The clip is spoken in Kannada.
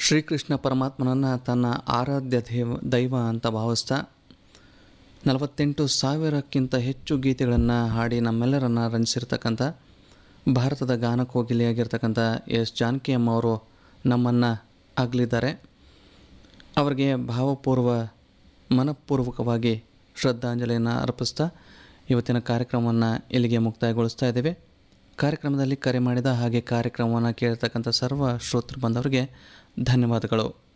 ಶ್ರೀಕೃಷ್ಣ ಪರಮಾತ್ಮನನ್ನು ತನ್ನ ಆರಾಧ್ಯ ದೇವ ದೈವ ಅಂತ ಭಾವಿಸ್ತಾ ನಲವತ್ತೆಂಟು ಸಾವಿರಕ್ಕಿಂತ ಹೆಚ್ಚು ಗೀತೆಗಳನ್ನು ಹಾಡಿ ನಮ್ಮೆಲ್ಲರನ್ನು ರಂಜಿಸಿರ್ತಕ್ಕಂಥ ಭಾರತದ ಗಾನಕೋಗಿಲಿಯಾಗಿರ್ತಕ್ಕಂಥ ಎಸ್ ಜಾನಕಿ ಅಮ್ಮ ಅವರು ನಮ್ಮನ್ನು ಆಗಲಿದ್ದಾರೆ ಅವರಿಗೆ ಭಾವಪೂರ್ವ ಮನಪೂರ್ವಕವಾಗಿ ಶ್ರದ್ಧಾಂಜಲಿಯನ್ನು ಅರ್ಪಿಸ್ತಾ ಇವತ್ತಿನ ಕಾರ್ಯಕ್ರಮವನ್ನು ಇಲ್ಲಿಗೆ ಮುಕ್ತಾಯಗೊಳಿಸ್ತಾ ಇದ್ದೇವೆ ಕಾರ್ಯಕ್ರಮದಲ್ಲಿ ಕರೆ ಮಾಡಿದ ಹಾಗೆ ಕಾರ್ಯಕ್ರಮವನ್ನು ಕೇಳಿರ್ತಕ್ಕಂಥ ಸರ್ವ ಶ್ರೋತೃ ಬಂದವರಿಗೆ ಧನ್ಯವಾದಗಳು